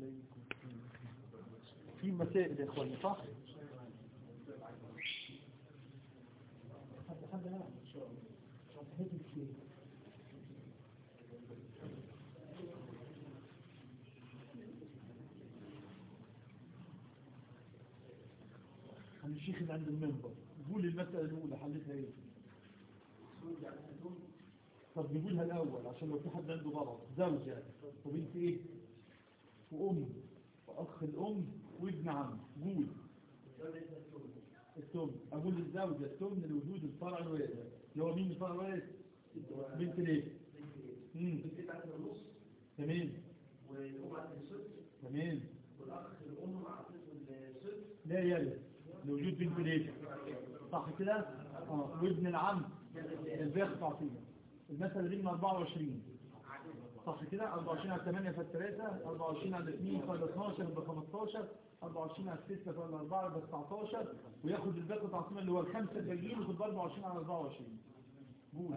في مسائل يا اخواني صح عن الشيخ اللي عند المنبر قول المسألة الأولى حلتها ايه طب نقولها الأول عشان لو في حد عنده غلط زوجة وبنت ايه وأم وأخ الأم وابن عم قول التم أقول للزوجة التم لوجود الفرع الوارث اللي هو مين الفرع الوارث بنت ليه امم تمام تمام لا يلد لوجود بنت ليه صح كده اه وابن العم الباقي تعطيه المثل دي من 24 صح كده 24 على 8 في 3 24 على 2 في 12 يبقى 15 24 على 6 في 4 يبقى 19 وياخد الباقي تعطيه اللي هو الخمسه الباقيين وياخد 24 على 24 قول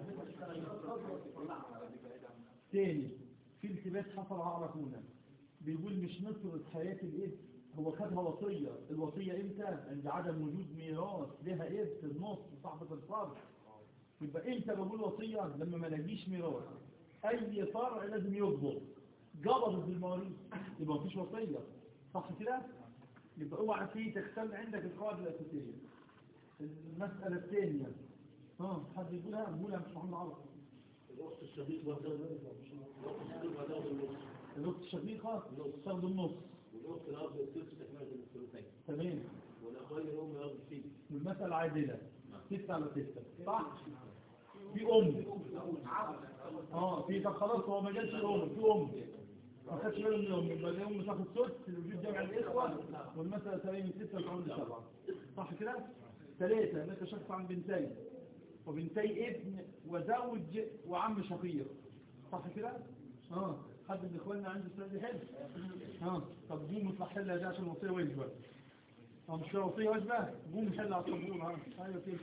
تاني في التباس حصل على هنا بيقول مش نصرة حياة الإبن هو خدها وصية الوصية امتى عند عدم وجود ميراث لها ابن في النص صاحبة الفرد يبقى امتى بقول وصية لما ما لاقيش ميراث اي فرع لازم يضبط جبرت بالمواريث يبقى مفيش وصية صح كده يبقى اوعى فيه تختل عندك القواعد الاساسية المسألة الثانية ها حد يقولها نقولها مش محمد عرب الوقت الشديد برضه الوقت الشديد برضه النص الوقت الشقيقة تاخد النص والوقت الأرض الثلث تكملة الثلثين تمام والأخير هم ياخدوا فيه والمسألة عادلة ستة على ستة صح في أم اه في طب خلاص هو ما جالش الأم في أم ما خدش باله من الأم يبقى الأم تاخد سدس لوجود جمع الإخوة والمسألة تبين من ستة وتعود لسبعة صح كده؟ ثلاثة لك شخص عن بنتين وبنتي ابن وزوج وعم شقيق صح كده؟ اه حد من اخواننا عنده سؤال يحل اه طب قوم اطلع حلها دي عشان الوصيه واجبه اه مش كده وصيه واجبه قوم حلها على الصبور ها ايوه كده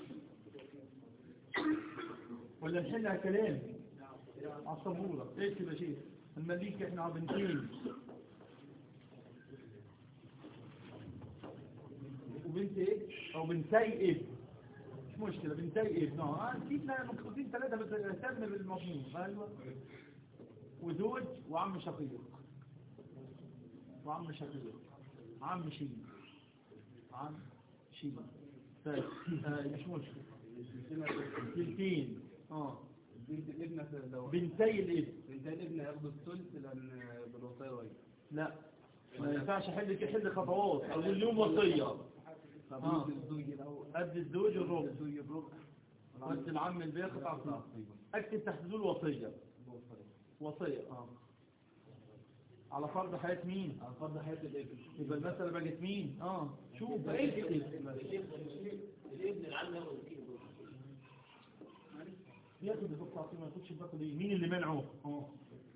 ولا نحلها كلام على الصبوره ايه كده شيء المليك احنا على بنتين وبنت ايه او بنتي ايه مش مشكله بنتي ايه اه سيبنا مكتوبين ثلاثه بس اهتم بالمضمون ايوه وزوج وعم شقيق وعم شقيق عم شيء عم شيء طيب آه مش مشكلة بنتين اه بنت الابنة لو بنتي الابن بنتي الابنة ياخدوا الثلث لأن بالوصية واجب لا ما ينفعش احل تحل خطوات اقول لهم وصية آه. طب الزوج الأول قد الزوج الربع الزوج الربع قد العم الباقي تعطيه اكتب تحت دول وصية وصية اه على فرض حياة مين على فرض حياة الابن يبقى المسألة بقت مين اه شوف بقى اكتب الابن العم ياخد فيه ياخد الفوق تعطيه ما ياخدش الباقي ليه مين اللي منعه اه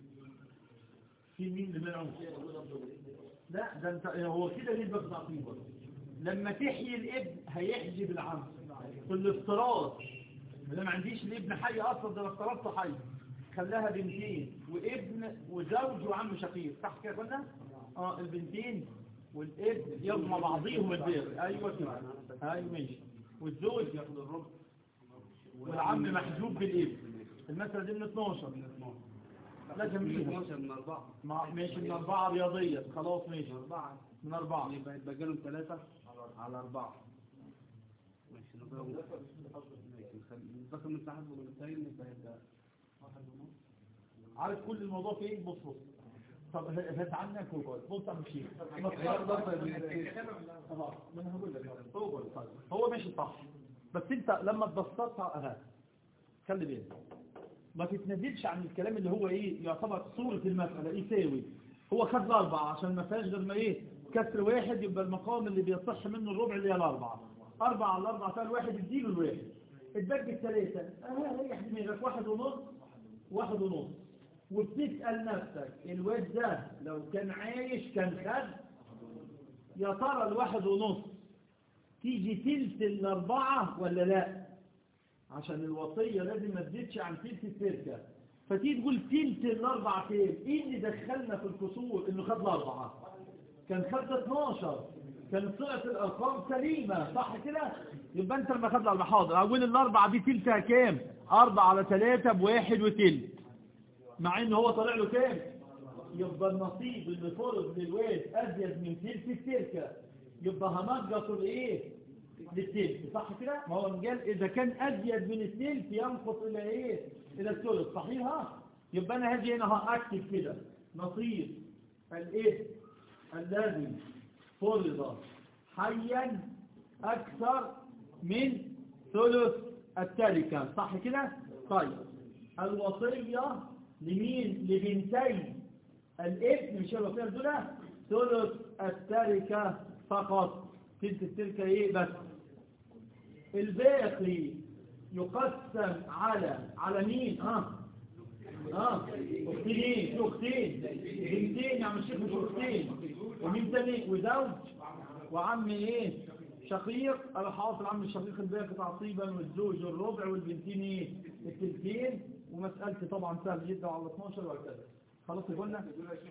في مين اللي منعه لا ده انت هو كده ليه الباقي تعطيه برضه لما تحيي الابن هيحجب العم في الافتراض انا ما عنديش الابن حي اصلا ده انا افترضته حي خلاها بنتين وابن وزوج وعم شقيق صح كده قلنا اه البنتين والابن يضمى بعضيهم البيض ايوه كده ايوه ماشي والزوج ياخد الربع والعم محجوب بالابن المسألة دي من 12 من 12 لا جميل 12 من 4 مع- ماشي من أربعة رياضية خلاص ماشي 4 من أربعة يبقى يتبقى لهم 3 على 4 ماشي نضرب ماشي نخلي نتبقى من تحت ومن يبقى يبقى واحد ونص عارف كل الموضوع في ايه بص بص طب هات عنك كوكول بص على الشيء خلاص ما انا هقول لك كوكول طيب هو ماشي صح بس انت لما تبسطها اها خلي بالك ما تتنزلش عن الكلام اللي هو ايه يعتبر صورة المسألة يساوي هو خد الأربعة عشان ما فيهاش غير ما ايه كسر واحد يبقى المقام اللي بيصح منه الربع اللي هي الأربعة أربعة على الأربعة فيها الواحد اديله الواحد اتبقى الثلاثة اه ريح دماغك واحد ونص واحد ونص وبتسأل نفسك الواد ده لو كان عايش كان خد يا ترى الواحد ونص تيجي تلت الأربعة ولا لا عشان الوصية لازم ما تزيدش عن تلت التركة فتيجي تقول تلت الأربعة فين ايه اللي دخلنا في الكسور انه خد الأربعة كان خد 12 كانت طلعت الارقام سليمه صح كده يبقى انت لما خد الاربعه حاضر اقول الاربعه دي تلتها كام 4 على 3 بواحد وتلت مع ان هو طالع له كام يبقى النصيب اللي فرض للواد ازيد من تلت التركه يبقى هنقص الايه للتلت صح كده ما هو قال اذا كان ازيد من التلت ينقص الى ايه الى الثلث صحيح ها يبقى انا هاجي هنا هاكتب كده نصيب الايه الذي فرض حيا اكثر من ثلث التركه صح كده طيب الوصيه لمين لبنتي الابن مش الوصيه دول ثلث التركه فقط تلت التركه ايه بس الباقي يقسم على على مين ها اه اختين في اختين بنتين يا عم الشيخ مش اختين ومين تاني وزوج وعم ايه شقيق الحاصل عم الشقيق الباقي تعصيبا والزوج الربع والبنتين ايه التلتين ومسألتي طبعا سهل جدا على 12 وهكذا خلاص قلنا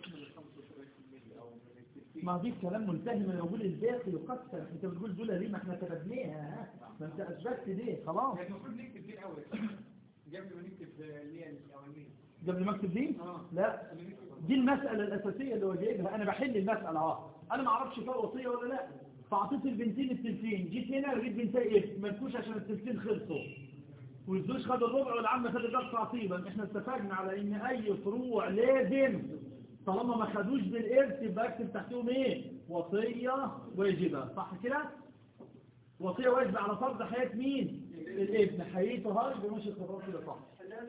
ما دي كلام منتهي من اقول الباقي يقسم انت بتقول دول ليه ما احنا كتبناها ها ما انت اثبتت ليه خلاص يعني المفروض نكتب دي الاول قبل ما نكتب اللي هي الاولانيه قبل ما اكتب دي اه لا دي المسألة الأساسية اللي هو جايبها أنا بحل المسألة اه أنا ما أعرفش فيها وصية ولا لا فأعطيت البنتين التلتين جيت هنا لقيت بنتين إيه ملكوش عشان التلتين خلصوا والزوج خد الربع والعم خد الربع تعصيبا احنا اتفقنا على ان اي فروع لازم طالما ما خدوش بالارث يبقى اكتب تحتهم ايه وصية واجبة صح كده وصية واجبة على فرض حياة مين الابن حياته هاي بمشي الخبرات كده صح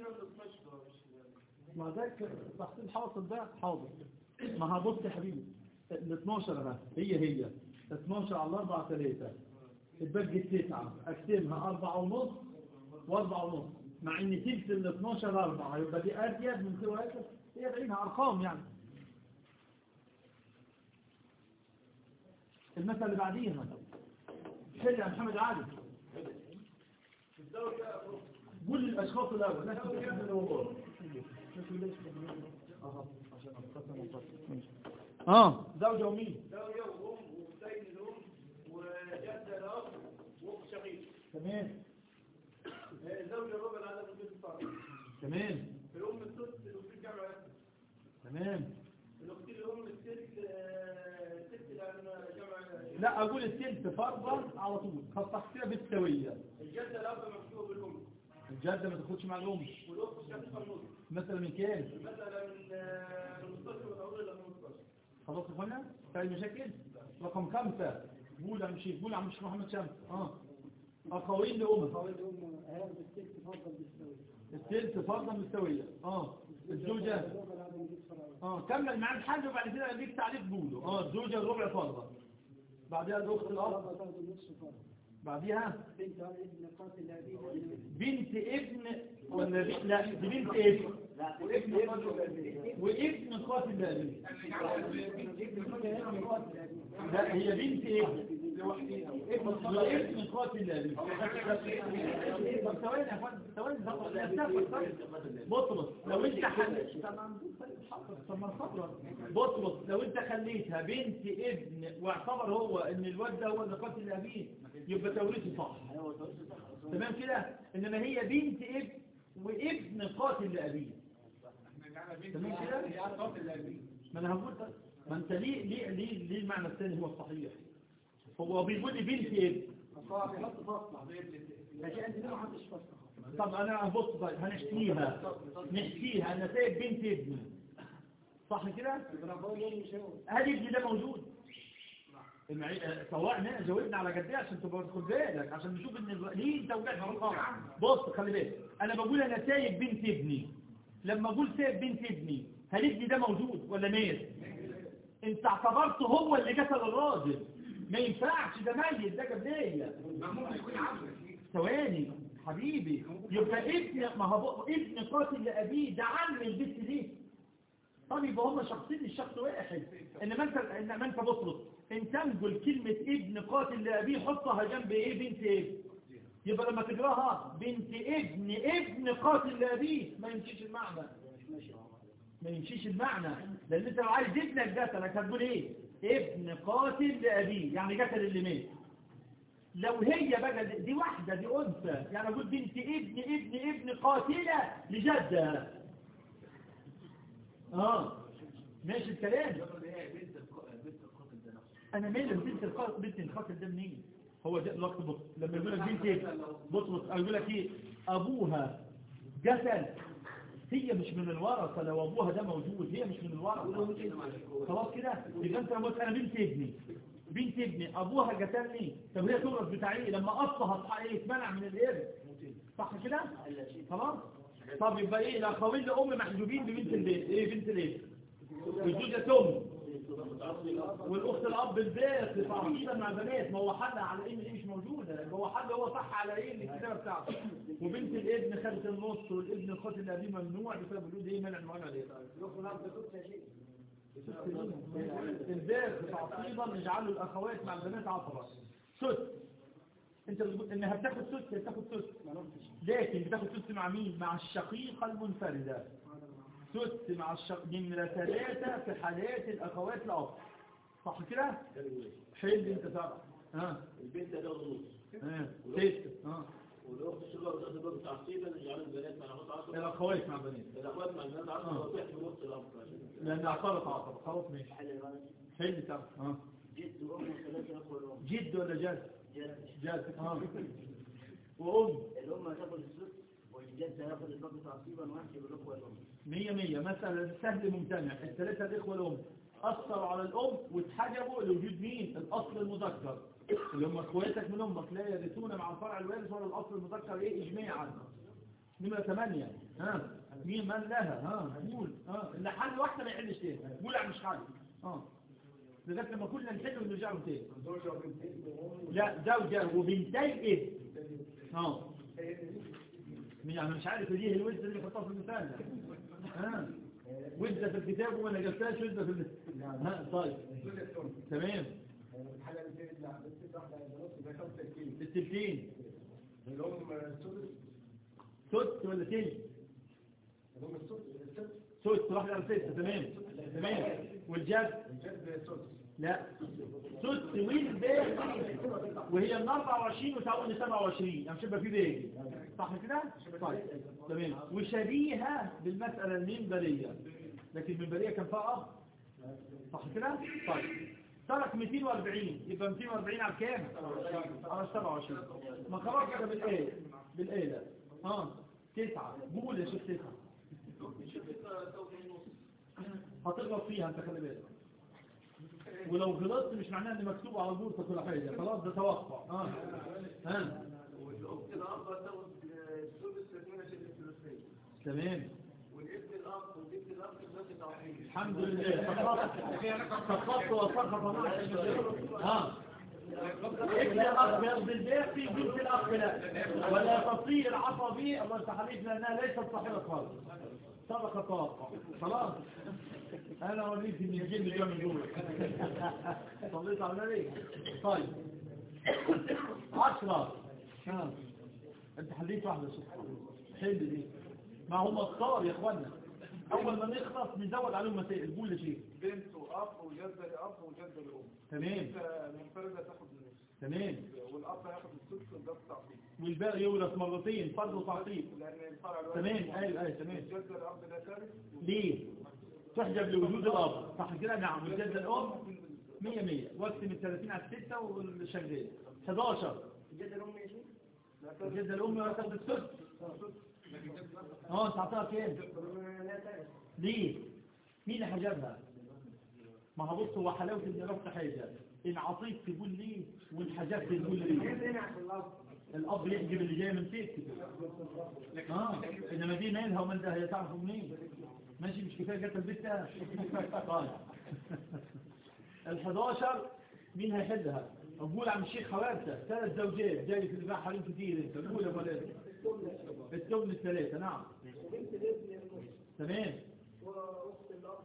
ما ده تحصيل حاصل ده حاضر ما هبص يا حبيبي ال 12 اهي هي هي 12 على 4 3 الباقي التسعة اكتبها 4 ونص و4 ونص مع ان تلت ال 12 4 يبقى دي ازيد من سوى هيك هي بعينها ارقام يعني المثل اللي بعديها حل يا محمد علي قول الاشخاص الاول لا تقول ابن الوضوء اه زوجة ومين زوجة وأم وأختين الأم وجدة الأب وأخت شقيق تمام الزوجة الربع العدد من بيت الفرد تمام الأم السدس الأخت الجامعة تمام الأخت الأم الست آه، الست لأن جامعة لا اقول التلت فرضا على طول خطح كده بالسوية الجدة الأب مكتوب بالأم الجدة ما تاخدش مع الام والأخت الشقيقة النص مثلا من كام مثلا من آه، من 16 وتعود إلى 15 خلاص يا اخوانا في أي مشاكل رقم خمسة قول يا عم شيخ قول يا عم شيخ محمد شمس اه اخوين لأم التلت فرضا مستوية اه الزوجة اه كمل معاه الحل وبعد كده اديك تعليق قوله اه الزوجة الربع فرضا بعدها الاخت الاب بعديها بنت ابن ولا ب- لا دي بنت ابن وابن قاتل لابيه لا هي بنت ابن وابن قاتل لابيه طب ثواني يا فندم ثواني بص بص لو انت خليت طب ما نخبرك بص بص لو انت خليتها بنت ابن واعتبر هو ان الواد ده هو اللي قاتل لابيه يبقى توريثه صح تمام كده انما هي بنت ابن وابن قاتل لابيه تمام كده ما انا هقول ده. ما انت ليه ليه ليه ليه المعنى الثاني هو الصحيح هو بيقول لي بنت ابن طب انا هبص طيب هنحكيها نحكيها انا سايب بنت ابني صح كده هل ابني ده موجود المعي- آه، سواء جاوبنا على جديه عشان تبقى تاخد بالك عشان نشوف ان الر- ليه انت وجعت غلطان بص خلي بالك انا بقول انا سايب بنت ابني لما اقول سايب بنت ابني هل ابني ده موجود ولا ميت انت اعتبرته هو اللي قتل الراجل ما ينفعش ده ميت ده جديه ثواني حبيبي يبقى ابن ما هو ابن قاتل لأبيه ده عم البنت دي طب يبقى هم شخصين الشخص واحد انما انت انما انت بص ان تنقل كلمة ابن قاتل لأبيه حطها جنب ايه بنت ايه يبقى لما تقراها بنت ابن ابن قاتل لأبيه ما يمشيش المعنى ما يمشيش المعنى لان انت لو عايز ابنك قتلك هتقول ايه ابن قاتل لابيه يعني قتل اللي مات لو هي بقى دي- دي واحدة دي أنثى يعني أقول بنت ابن ابن ابن قاتلة لجدها اه ماشي الكلام انا مالي بنت القاتل بنت القاتل ده منين هو ده الوقت بص لما يقول لك بنت ايه بص بص يقول لك ايه ابوها قتل هي مش من الورثه لو ابوها ده موجود هي مش من الورثه خلاص كده يبقى انت لما قلت انا بنت ابني بنت ابني ابوها قتلني طب هي تورث بتاع ايه لما اصلها صح ايه اتمنع من الارث صح كده خلاص طب يبقى ايه الاخوين لام محجوبين ببنت البيت ايه بنت الايه الزوجة ام والاخت الاب البيت تعصيبا مع بنات ما هو حل على ايه دي مش موجوده هو حل هو صح على ايه الكتابه بتاعته وبنت الابن خدت النص والابن القاتل الابي ممنوع بسبب وجود ايه منع المعنى عليه البيت تعصيبا نجعله الاخوات مع البنات عصبه ست انت بتقول انها بتاخد ست هي بتاخد ست لكن بتاخد ست مع مين مع الشقيقه المنفرده ست مع الشق نمرة ثلاثة في حالات الأخوات الأب صح كده؟ حل انت سبع ها البنت ده نص ها ست ها والاخت الشجره بتاخد الباب تعصيبا يجعل البنات مع الاخوات عصبه الأخوات مع بنات الاخوات مع البنات عصبه وتحت نص الاب لأن اعترض عصب خلاص ماشي حل سبع ها جد وام وثلاثه اخوه الام جد ولا جد؟ جد جد ها وأم الام هتاخد الست والجد هياخد الباب تعصيبا واحد بالاخوه الام مية مية مثلا سهل ممتنع الثلاثة الإخوة الأم أثروا على الأم واتحجبوا لوجود مين الأصل المذكر اللي هم اخواتك من أمك لا يرثون مع الفرع الوارث ولا الأصل المذكر إيه إجماعا نمرة ثمانية ها مين من لها ها قول ها اللي حل واحدة ما يحلش تاني قول لا مش حل ها لذلك لما كلنا نحل ونرجع له تاني لا زوجة وبنتي إيه ها مين انا مش عارف دي هي الوزة اللي حطها في المثال ده ها وزة في الكتاب وما نجلتهاش وزة في ال- ها طيب تمام الحالة اللي فاتت لا بس واحدة بنص ده 35 التلتين الأم السدس ست ولا تلت الأم السدس السدس ست واحدة على ستة تمام تمام والجد الجد السدس لا ست والباقي وهي من 24 وتعود ل 27 يعني مش هيبقى في باقي صح كده؟ طيب تمام وشبيهة بالمسألة المنبرية لكن المنبرية كان فيها أخ صح كده؟ طيب ترك 240 يبقى 240 على كام؟ على 27 ما خلاص كده بالآية بالآية اه تسعة قول يا شيخ تسعة هتغلط فيها انت خلي بالك ولو غلطت مش معناه ان مكتوب على البورصه كل حاجه خلاص ده توقع اه ها والأخت الأب تاخد السدس من شدة الثلاثين تمام والابن الأب والابن الأب بس تعطيه الحمد لله سقطت وسقط معك ها ابن الاخ يرضي البيت في بنت الاخ لا ولا تصير عصبي الله يفتح عليك لانها ليست صاحبه خالص سبق التوقع خلاص انا اوريك ان الجن جاي من جوه صليت على النبي طيب عشرة ها انت حليت واحدة شوف حل دي ما هم اختار يا اخوانا اول ما نخلص نزود عليهم مسائل قول لي شيء بنت وأب وجدة لأب وجدة لأم تمام انت منفردة تاخد النص تمام والأب هياخد السدس والجد تعطيه والباقي يورث مرتين فرض وتعطيل لأن الفرع الوارث تمام ايوه ايوه تمام الجد الأب لا ثالث ليه تحجب لوجود الاب صح كده نعم والجد الام 100 100 واقسم ال 30 على 6 والشغال 11 الجد الأم يجي لا ثالث الجد الام هتاخد السدس لكن الجد الأب اه انت عطاها كام لا ثالث ليه مين اللي حجبها ما هو بص هو حلاوه ان رفض حاجه ان عطيت تقول ليه وان حجبت تقول ليه هنا في الأب الاب يحجب اللي جاي من فيك اه انما دي مالها ومن ده هيتعرفوا منين ماشي مش كفايه جت البيت ده طيب ال11 مين هيحلها اقول عم الشيخ خوارته ثلاث زوجات جاي في الباحة حريم كتير انت قول يا ولاد التمن الثلاثه نعم وبنت الابن النص تمام وأخت الأب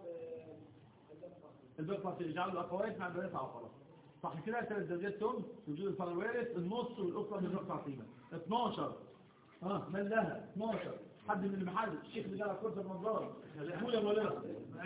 البقى يجعلوا الاخوات مع البنات عقله صح كده ثلاث زوجات تم وجود الفرع الوارث النص والاخرى من الرقعه عقيمه 12 اه من لها 12 حد من المحل الشيخ اللي جالك كرسي بنظاره قول يا مولانا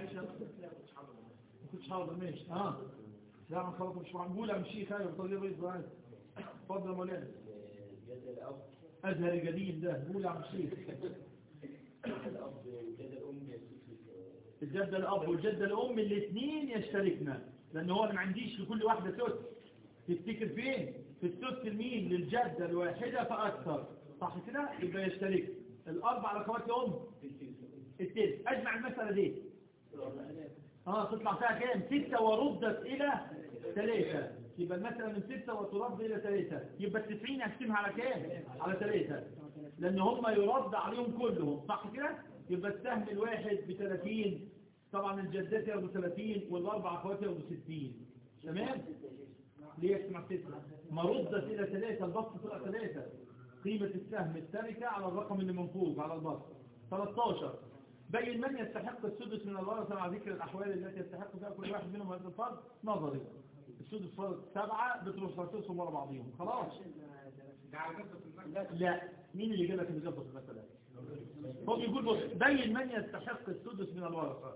ما كنتش حاضر ماشي اه لا ما خلاص مش معقول يا شيخ ايوه بطريقه رئيس معايا اتفضل يا مولانا جد الأب ازهر جديد ده قول يا عم الشيخ الأب وجد الأم يسوس الجدة الأب والجدة الأم الاثنين يشتركنا لأن هو أنا ما عنديش لكل واحدة سدس تفتكر فين؟ في السدس المين للجدة الواحدة فأكثر صح كده؟ يبقى يشترك الأربع ركبات الأم التلت أجمع المسألة دي اه تطلع فيها كام؟ ستة وردت إلى ثلاثة يبقى المسألة من ستة وترد إلى ثلاثة يبقى التسعين أقسمها على كام؟ على ثلاثة لأن هم يرد عليهم كلهم صح كده؟ يبقى السهم الواحد ب 30 طبعا الجدات ياخدوا 30 والأربع أخوات ياخدوا 60 تمام؟ ليه يجتمع ستة؟ ما ردت إلى ثلاثة البسط طلع ثلاثة قيمة السهم التركة على الرقم اللي من فوق على البسط 13 بين من يستحق السدس من الورثة مع ذكر الأحوال التي يستحق فيها كل واحد منهم هذا الفرد نظري السدس فرد سبعة بتروح فرصهم ورا بعضهم خلاص لا مين اللي جاب لك اللي جاب المسألة هو بيقول بص بين من يستحق السدس من الورثة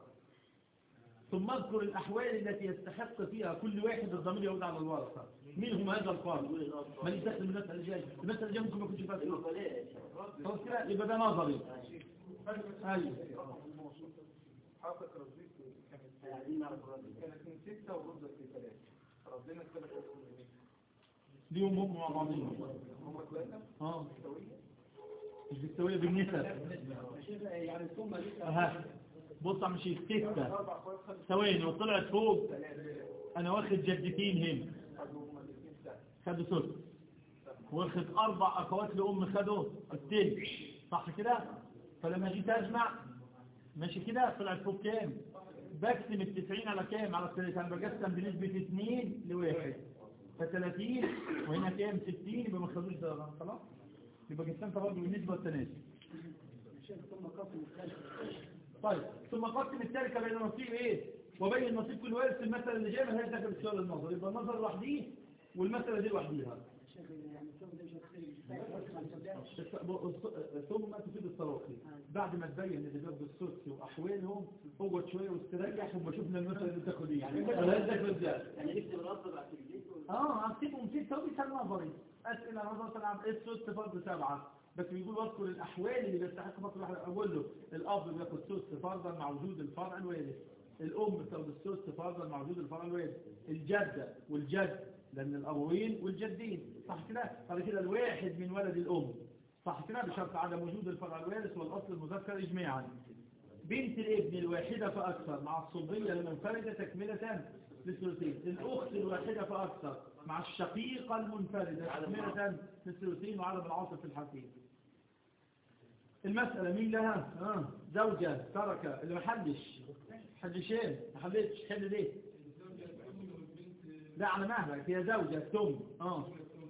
ثم اذكر الأحوال التي يستحق فيها كل واحد الضمير يعود على الورثة مين هم هذا الفرد من يستخدم المسألة الجاية المسألة الجاية ممكن ما يكونش فيها سدس. خلاص كده يبقى ده نظري ايوه حقق رصيد كانت كانت من ستة وردت لثلاثة ردينا الثلاثة ليهم هم مع بعضهم هم ثلاثة اه سوية مش بالسوية بالنسب يعني ثم لسه ها بص عم شيخ ستة أربع أخوات خدوا ثواني وطلعت فوق ثلاثة انا واخد جدتين هنا خدوا هم الاثنين سنة خدوا ثلث واخد اربع اخوات لام خدوا التلت صح كده فلما جيت اجمع ماشي كده طلعت فوق كام بقسم التسعين على كام على الثلاثة انا بقسم بنسبة اتنين لواحد فتلاتين وهنا كام ستين يبقى ما خدوش ده خلاص يبقى قسمت برضه بالنسبة والتناسب ثم قسم الثالث طيب ثم قسم التركة بين نصيب ايه وبين نصيب كل وارث المثل اللي جاي ملهاش دخل السؤال النظري يبقى النظر لوحديه والمسألة دي لوحديها الشيخ يعني ثم ده مش هتخيل ثم تفيد التراخي بعد ما تبين اللي بياخدوا السدس واحوالهم اقعد شويه واستريح وما شفنا المثل اللي بتاخد ايه يعني ملهاش دخل ده يعني نكتب الرد بعد البيت اه هكتبهم ستة وبيسال نظري اسئله نظري طلع ايه السدس فرض سبعه بس بيقول اذكر الاحوال اللي بيستحق فرض واحد اقول له الاب بياخد سدس فرضا مع وجود الفرع الوارث الام بتاخد السدس فرضا مع وجود الفرع الوارث الجده والجد لان الابوين والجدين صح كده بعد كده الواحد من ولد الام صح كده بشرط عدم وجود الفرع الوارث والاصل المذكر اجماعا بنت الابن الواحدة فأكثر مع الصبية المنفردة تكملة للثلثين الأخت الواحدة فأكثر مع الشقيقة المنفردة تكملة للثلثين وعدم العاطف في الحالتين المسألة مين لها؟ آه. زوجة ترك اللي ما حلش حلشين ما حلتش حل ليه؟ لا على مهلك هي زوجة تم اه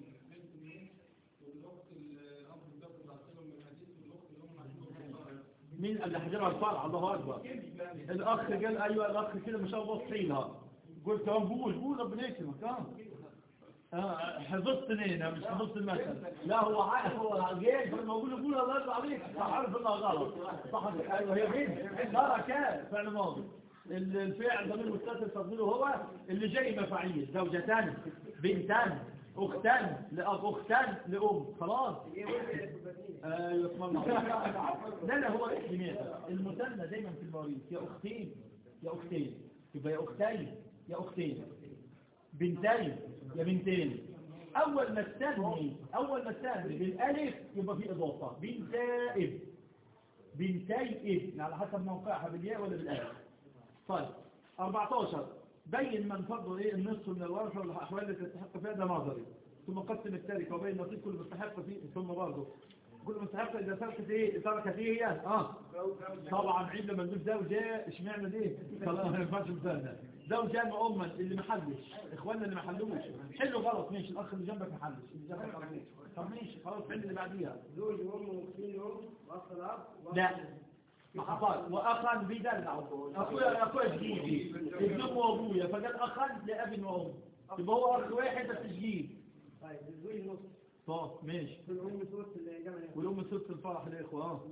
مين اللي حجرها الفرع الله أكبر الأخ قال أيوة الأخ كده ما شاء الله صحيلها قلت اه قول قول ربنا يكرمك اه اه حفظت نينا مش حفظت المثل لا هو عارف هو جاي فلما اقول له قول الله يرضى عليك صح عارف انها غلط صح ايوه هي بنت ترك فعل ماضي ال- الفعل ضمير متصل تفضيله هو اللي جاي مفاعيل زوجتان بنتان اختان لأب اختان لأم خلاص ايوه اسم الله لا لا هو لماذا المثنى دايما في المواريث يا اختين يا اختين يبقى يا اختين يا اختين بنتين يا بنتين اول ما استثني اول ما استثني بالالف يبقى في اضافه بنتائب بنتي ابن على حسب موقعها بالياء ولا بالالف طيب 14 بين من فضل ايه النصف من الورثه والاحوال التي تستحق فيها ده نظري ثم قسم التركه وبين نصيب كل مستحق فيه ثم برضه كل مستحق اذا تركت ايه تركت ايه هي اه طبعا عيب لما نقول زوجة اشمعنى دي خلاص ما ينفعش مثالنا زوجة وأما اللي ما حلش اخواننا اللي ما حلوش حلو غلط ماشي الاخ اللي جنبك ما حلش اللي جنبك ما حلوش طب ماشي خلاص حل اللي بعديها زوج وام واختين وام واخ الاب لا ما حصل واخا بيدلع اخويا اخويا جديدي ابن أم وابويا فقال اخا لاب وام يبقى هو اخ واحد بس جديد طيب الزوج نص طب ماشي في الام صوت اللي جمع والام ست الفرح الاخوه اه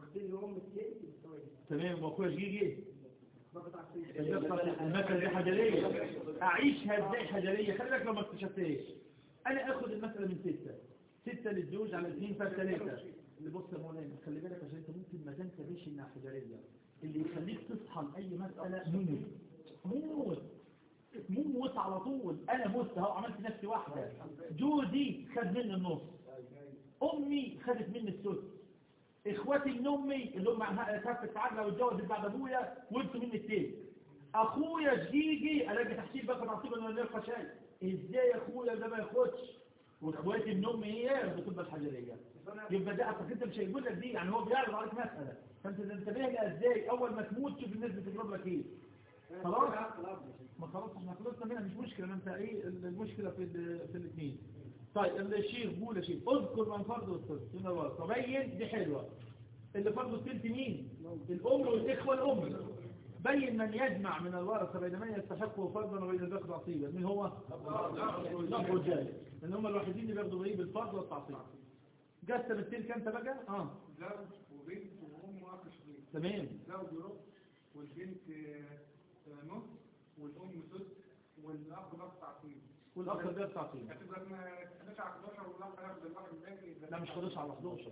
اختي ام التاني بالسويد تمام واخويا جيجي ضغط على السيد المسألة دي حجرية أعيشها ازاي حجرية خلي بالك لو ما اكتشفتهاش أنا أخد المسألة من ستة ستة للزوج على اثنين فيها ثلاثة اللي بص يا مولانا خلي بالك عشان انت ممكن ما تنتبهش انها حجرية اللي يخليك تصحى لأي مسألة موت موت موت على طول أنا مت اهو عملت نفسي واحدة جوزي خد مني النص أمي خدت مني السدس اخواتي من امي اللي هم كافة عدلة واتجوزت بعد ابويا وانتوا مني التاني اخويا جديدي الاقي تحصيل بقى تعصيب انا نلقى شيء ازاي اخويا ده ما ياخدش واخواتي من امي هي بتبقى الحجريه يبقى ده اصل انت مش هيقول لك دي يعني هو بيعرض عليك مساله فانت تنتبه لها ازاي اول ما تموت شوف الناس بتضرب لك ايه خلاص ما خلاص احنا خلصنا منها مش مشكله ما انت ايه المشكله في ال- في الاثنين طيب الشيخ بقول يا شيخ اذكر من فرض الثلث هنا بقى تبين دي حلوه اللي فرض الثلث مين الام والاخوه الام بين من يجمع من الورثه بين من يستحقه فرضا وبين الذكر عصيبا من هو الاب والجاري لان هم الوحيدين اللي بياخدوا بايه بالفرض والتعصيب قسم التلك انت بقى اه زوج وبنت وام واخ شقيق تمام زوج ربع والبنت آه، نص والام سدس والاخ نص تعصيب والاخ ده تعصيب هتبقى من 11 على 11 والاخ هياخد الواحد الباقي لا مش 11 على 11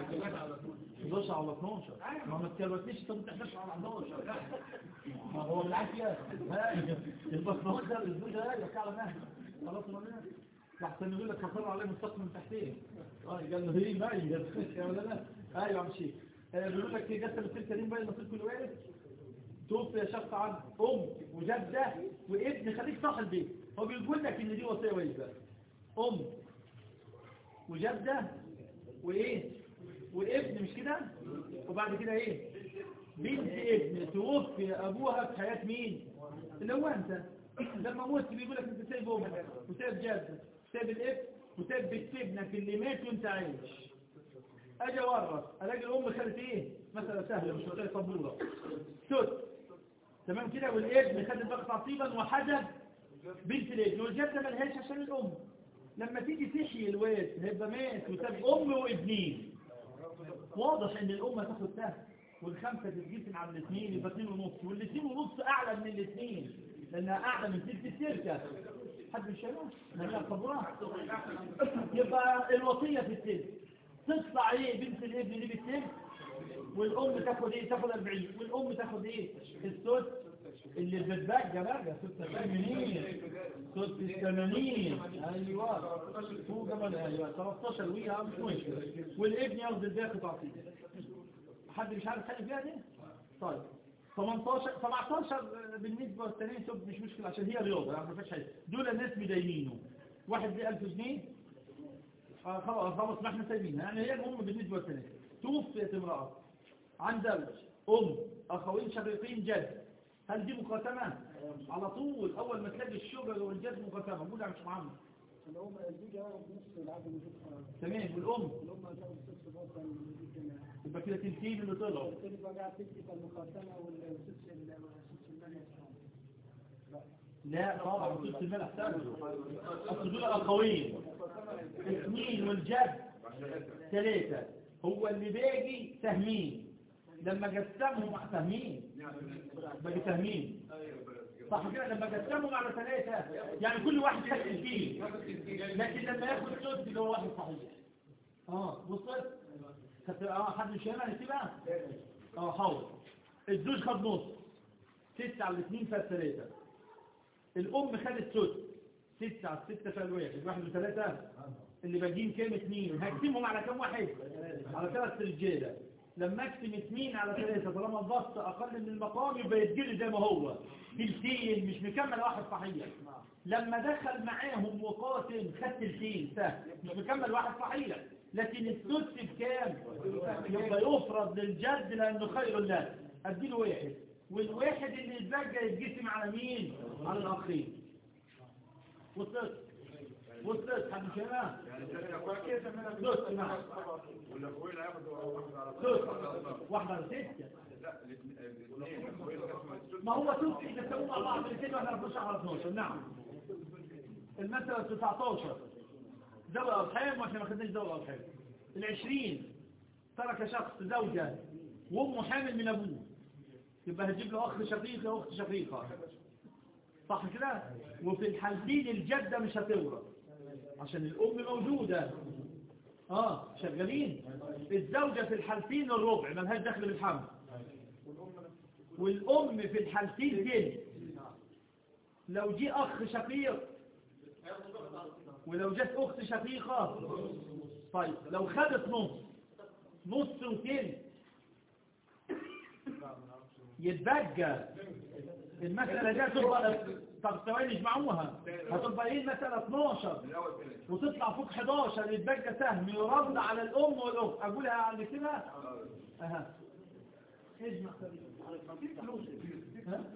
11 على 12 ما ما تكروتنيش انت ممكن 11 على 11 ما هو بالعافيه ها يبقى 12 الزوج ده يحكي على مهل خلاص ما لنا لحسن يقول لك فصل عليه مستقبل من تحتين اه قال له هي باين يا ولا لا ايوه يا عم شيخ آه، بيقول لك جسم الست كريم باين نصيب كل وارث توفي شخص عن ام وجده وابن خليك صاحب البيت هو بيقول لك ان دي وصيه واجبه ام وجدة وايه وابن مش كده وبعد كده ايه بنت ابن توفي ابوها في حياة مين اللي هو انت لما موت بيقول لك انت سايب امك وسايب جدة وسايب الابن وسايب بنت ابنك اللي مات وانت عايش اجي اورث الاقي الام خدت ايه مثلا سهله مش هتلاقي طبوره سد تمام كده والابن خد الباقي تعصيبا وحجب بنت الابن والجده ملهاش عشان الام لما تيجي تحيي الواد هيبقى مات وساب ام وابنين واضح ان الام هتاخد سهم والخمسه تتقسم على الاثنين يبقى اثنين ونص والاثنين ونص اعلى من الاثنين لانها اعلى من ست التركه حد مش شايفها؟ لانها صبرها يبقى الوصيه في التلك تطلع ايه بنت الابن دي بالتلك والام تاخد ايه تاخد 40 والام تاخد ايه السدس اللي بتبقى بقى سدس 80 سدس 80 ايوه هو كمان ايوه 13 ويها مش مشكله والابن ياخد الباقي تعطيه حد مش عارف حاجه فيها دي طيب 18 17 بالنسبه للثانيين سب مش مشكله عشان هي رياضه يعني ما فيهاش حاجه دول الناس مدينينه واحد ب 1000 جنيه آه خلاص خلاص ما احنا سايبينها يعني هي المهم بالنسبه للثانيين توفيت امراه عن زوج ام اخوين شقيقين جد هل دي مقاتمه على طول اول ما تلاقي الشجر والجد مقاتمه قول يا مش محمد الام الزوجة نص العدد وجودها تمام والام الام هتاخد ست فرصة من الجماعة يبقى كده تلتين اللي طلعوا التاني بقى تكتب المقاتمة والسدس السدس المال لا طبعا سدس المال احسن اصل دول اخوين اثنين والجد ثلاثة هو اللي باقي سهمين لما قسمهم مع سهمين باقي سهمين صح كده لما قسمهم على ثلاثة يعني كل واحد خد الدين لكن لما ياخد سدس اللي هو واحد صحيح اه وصلت خدت اه حد مش هنا نسيبها اه حاول الزوج خد نص ستة على الاثنين فيها ثلاثة الأم خدت سدس ستة على الستة فيها الواحد واحد وثلاثة اللي باقيين كام اثنين هقسمهم على كام واحد على ثلاث رجالة لما اقسم اثنين على ثلاثة طالما الضغط أقل من المقام يبقى يتجري زي ما هو تلتين مش مكمل واحد صحيح لما دخل معاهم وقاتل خد تلتين سهل مش مكمل واحد صحيح لكن السدس بكام يبقى يفرض للجد لأنه خير له أديله واحد والواحد اللي يتبقى يتقسم على مين على الأخين وصلت وصلت حد مش هنا سدس نعم ولا اخوي اللي هياخد واحد على سدس واحدة على ستة لا الاثنين اخوي اللي هياخد ما هو سدس إذا سووا مع بعض الاثنين واحنا 14 على 12 نعم المسألة 19 ذوي الأرحام واحنا ما خدناش ذوي الأرحام العشرين ترك شخص زوجة وامه حامل من ابوه يبقى هتجيب له اخ شقيق واخت شقيقه صح كده وفي الحالتين الجده مش هتورث عشان الام موجوده اه شغالين الزوجه في الحالتين الربع ملهاش دخل بالحمل والام في الحالتين تلت لو جه اخ شقيق ولو جت اخت شقيقه طيب لو خدت نص نص وتلت يتبقى المسألة دي هتبقى طب ثواني اجمعوها هتبقى ايه المسألة 12 وتطلع فوق 11 يتبقى سهم يرد على الام والاخت اقولها على كده اها اجمع ها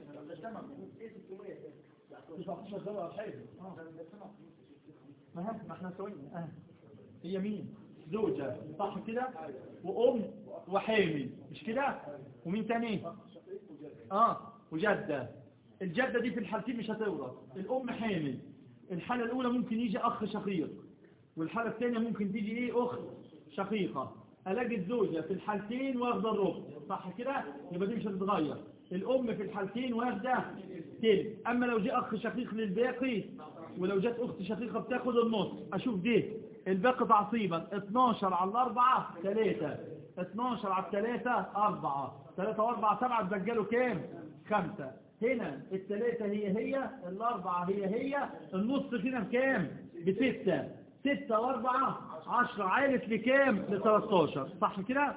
19 دولار حلو اه ما ها ما احنا سوينا اه هي مين زوجة صح كده وام وحامل مش كده ومين تاني اه وجدة الجدة دي في الحالتين مش هتورث الام حامل الحالة الاولى ممكن يجي اخ شقيق والحالة الثانية ممكن تيجي ايه اخت شقيقة الاقي الزوجة في الحالتين واخدة الربع صح كده يبقى دي مش هتتغير الام في الحالتين واخدة تلت اما لو جاء اخ شقيق للباقي ولو جت اخت شقيقة بتاخد النص اشوف دي الباقي تعصيبا 12 على الاربعة 3 12 على الثلاثة أربعة 3 وأربعة سبعة تبقى كام خمسة هنا الثلاثة هي هي الأربعة هي هي النص هنا بكام بستة ستة وأربعة عشرة عالت لكام ل 13 صح كده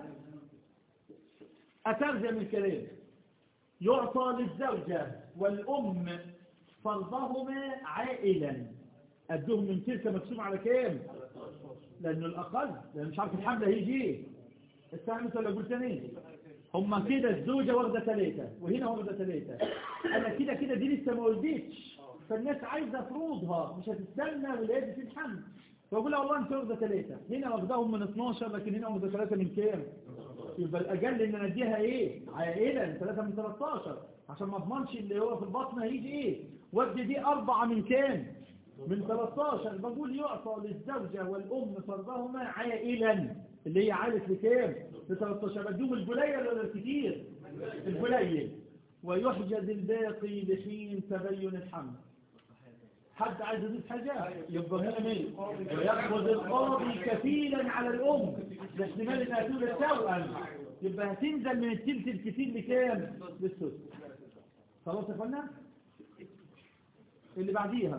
أترجم الكلام يعطى للزوجة والأم فرضهما عائلا أدوهم من تلك مقسوم على كام لأنه الأقل لأن مش عارف الحمل هيجي ايه الساعة ولا قلت تاني هما كده الزوجة واخدة ثلاثة وهنا واخدة ثلاثة أنا كده كده دي لسه ما ولدتش فالناس عايزة فروضها مش هتستنى ولادة في الحمل فأقول لها والله أنت واخدة ثلاثة هنا واخداهم من 12 لكن هنا واخدة ثلاثة من كام يبقى الأجل إن أنا أديها إيه عائلة ثلاثة من 13 عشان ما أضمنش اللي هو في البطن هيجي إيه ودي دي أربعة من كام من 13 بقول يعطى للزوجة والأم فرضهما عائلا اللي هي عائلة لكام ل 13 بدوم الجليل ولا الكتير الجليل ويحجز الباقي لحين تبين الحمل حد عايز يضيف حاجة يبقى هنا مين ويأخذ القاضي كفيلا على الأم ده احتمال انها تولد توأم يبقى هتنزل من التلت الكتير لكام للسدس خلاص يا فندم اللي بعديها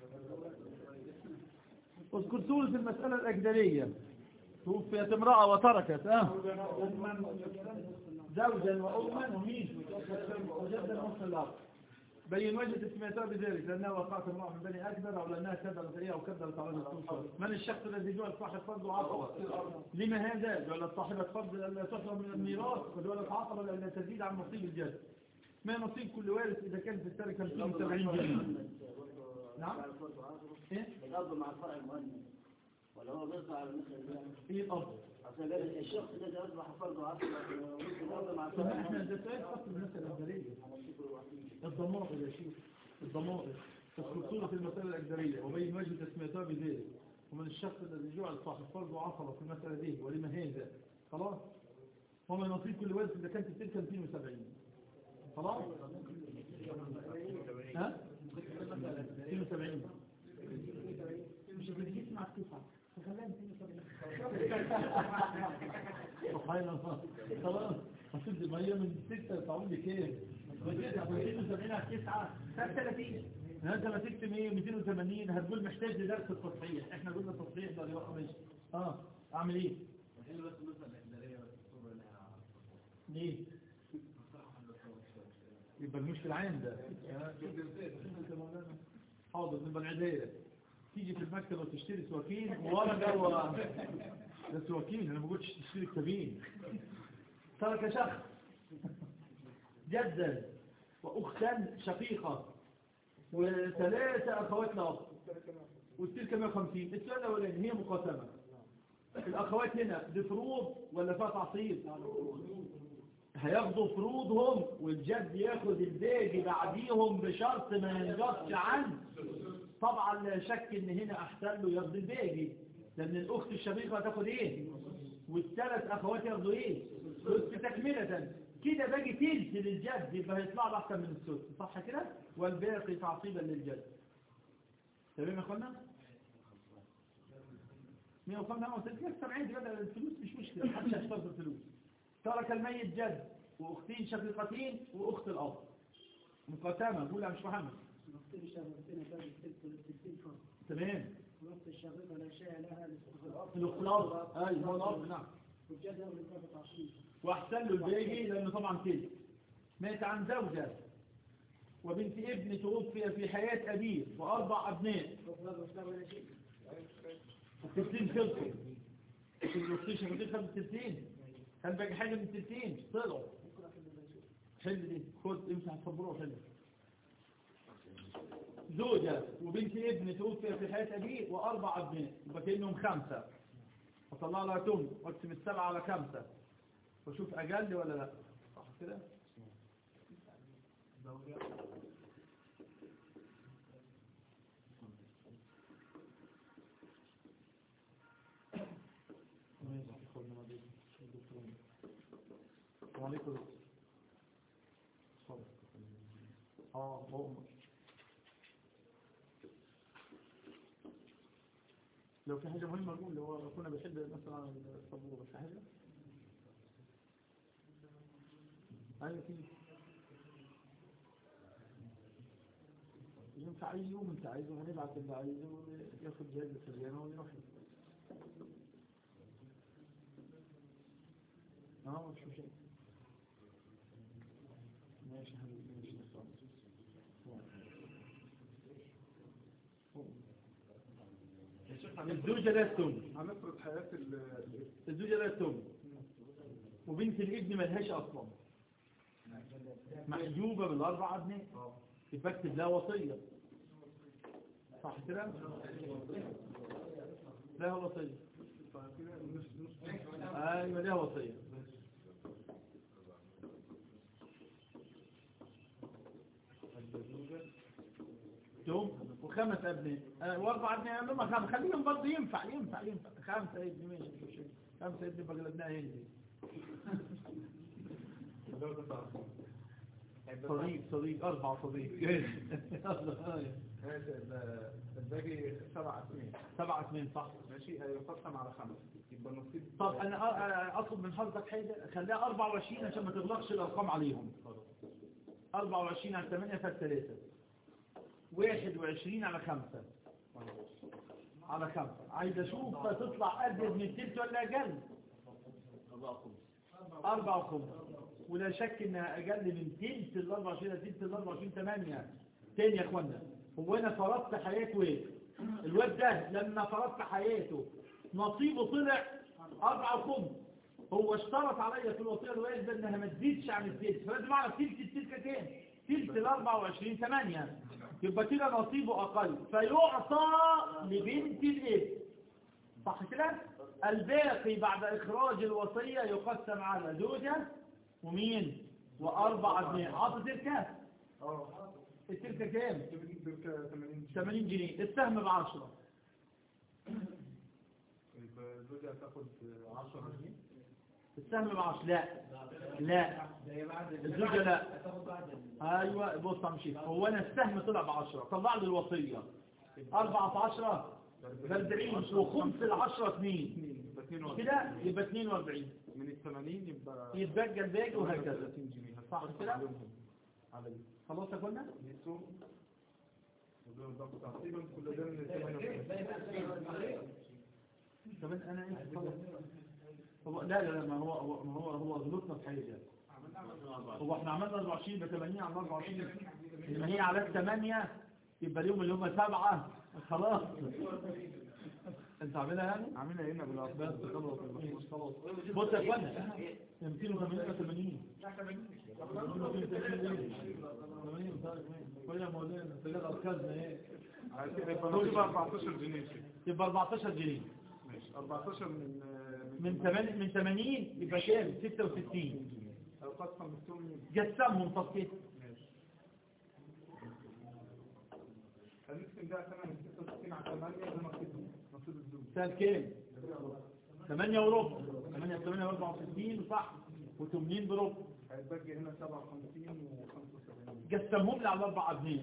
اذكر سورة المسألة الأجدرية توفيت امرأة وتركت اه زوجا وأما ومين وجدا وصل الأرض بين وجه اسميتها بذلك لأنها وقعت امرأة من بني أكبر أو لأنها كذبت عليها أو كذبت على الرسول من الشخص الذي جعل صاحب فرض وعقبة لما هذا جعل صاحبة فرض لألا تحرم من الميراث وجعلت عقبة لألا تزيد عن نصيب الجد ما نصيب كل وارث إذا كان في التركة 270 جنيه نعم ايه الأب مع الفرع المؤنث ولا هو بيطلع على مثل ايه الأرض عشان قال الشخص الذي أصبح فرضه عصر الأب مع طب الفرع احنا ده سؤال خاص بالمسألة الأجدرية الضمائر يا شيخ الضمائر تذكر في المسألة الأجدرية وبين وجه تسميتها بذلك ومن الشخص الذي جعل صاحب فرض وعصر في المسألة دي ولما هذا خلاص وما نصيب كل وارث إذا كانت تلك 270 خلاص ها 270 مش بتجيس مع التسعة فخليها 270 سبحان الله خلاص هتدي المية من 6 تعود بكام؟ من 270 على 9 30 انت لما تكتب ايه 280 هتقول محتاج لدرس التصحيح احنا قلنا التصحيح ده رقم ايش اه اعمل ايه ليه يبقى المشكلة عندك حاضر نبقى العداية تيجي في المكتب وتشتري سواكين ولا جوا ده سواكين انا ما قلتش تشتري كتابين ترك شخص جدا واختا شقيقة وثلاثة اخوات لأخ والتلك 150 السؤال الاولاني هي مقاسمة الاخوات هنا بفروض ولا فيها تعصيب هياخدوا فروضهم والجد ياخد الباقي بعديهم بشرط ما ينقصش عنه طبعا لا شك ان هنا احسن له ياخد الباقي لان الاخت الشقيقه هتاخد ايه والثلاث اخوات ياخدوا ايه سدس تكملة كده باجي تلت للجد يبقى هيطلع له احسن من السدس صح كده والباقي تعصيبا للجد تمام يا اخوانا 105 انا قلت لك 70 دي بدل الفلوس مش مشكله محدش هيشتغل في الفلوس ترك الميت جد واختين شقيقتين واخت الاب مقاسمه قول يا مش محمد نقطة الشغلتين باب الست والستين فرق تمام نقطة الشغلة لا شيء لها للأخ الاختلاط ايوه هو الاب نعم والجزء من باب التعصيب واحسن له الباقي لانه طبعا كده مات عن زوجة وبنت ابن توفي في حياة أبيه وأربع أبناء وفرق وفرق ولا شيء التلتين خلصوا في الوصيشة كنت خد التلتين كان باقي حاجة من التلتين طلعوا بكرة في البيت حل دي خد امسح الصبورة وحل زوجة وبنت ابن توفي في حياة أبيه وأربع أبناء يبقى كأنهم خمسة وطلع لها تم واقسم السبعة على خمسة وشوف أقل ولا لا صح كده ماشي خدنا ما دي وعليكم السلام اه مؤمن لو في حاجة مهمة نقول لو هو كنا بنحب مثلا الصبورة في حاجة أيوة في ينفع أي يوم أنت عايزه هنبعت اللي عايزه ياخد جهاز سريانة ويروح اه مش مشكلة ماشي حبيبي ماشي الزوجة لا تم هنفرض حياة ال- الزوجة لا تم وبنت الابن ملهاش اصلا محجوبة بالاربع ابناء يبقى اكتب لها وصية صح كده لها وصية فكده نص نص ايوه لها وصية توم وخمس ابناء آه، واربع ابناء لما خمس خليهم برضه ينفع ينفع ينفع خمسة ابن ماشي مش مشكلة. خمسة ابن بقى ابناء هندي صديق صديق اربع صديق ماشي ال- الباقي سبع سنين سبعة اثنين صح ماشي هيقسم على خمس يبقى نصيب طب انا أ- أ- اطلب من حضرتك حاجة خليها 24 عشان ما تغلقش الارقام عليهم 24 على 8 فات 3 21 على 5 على 5 عايز اشوف تطلع ازيد من التلت ولا اقل 4 وخمس ولا شك انها اقل من تلت ال 24 تلت ال 24 8 تاني يا اخوانا هو انا فرضت حياته ايه الواد ده لما فرضت حياته نصيبه طلع 4 وخمس هو اشترط عليا في الوصيه الوالده انها ما تزيدش عن التلت فلازم اعرف تلت التلت كام تلت ال 24 8 يبقى كده نصيبه اقل فيعطى لبنت الابن صح كده الباقي بعد اخراج الوصيه يقسم على زوجه ومين واربع ابناء عطى تلك اه التلك كام دول 80 80 جنيه السهم ب 10 يبقى الزوجة هتاخد 10 جنيه السهم ب 10 لا لا الزوجه لا ايوه بص امشي هو انا السهم طلع ب 10 طلع لي الوصيه 4 في 10 ب 40 وخمس ال 10 2 يبقى 42 كده يبقى 42 من ال 80 يبقى يتبقى الباقي وهكذا 30 جنيه صح كده على خلاص يا اخوانا يسوم ودول ضغط تقريبا كل ده من ال كمان انا إيه؟ خلاص. هو لا لا لا ما هو هو ما هو هو غلطنا في حاجه هو احنا عملنا 24 ب 80 على 24 80 على 8 يبقى اليوم اللي هم سبعة خلاص انت عاملها يعني عاملها هنا بالارض بس خلاص خلاص بص يا اخوانا 280 كل ما قلنا بلغ اركازنا ايه على كده يبقى نصيب 14 جنيه كده. يبقى 14 جنيه ماشي 14 من من 8 من 80 يبقى كام 66 القسم الثمن جسمهم تصفيق ماشي هنقسم ده ثمن 66 على 8 ده نصيب نصيب الزوج سال كام 8 وربع 8 8 64 صح و80 بربع هيتبقى هنا 57 و75 قسمهم لي على اربع ابناء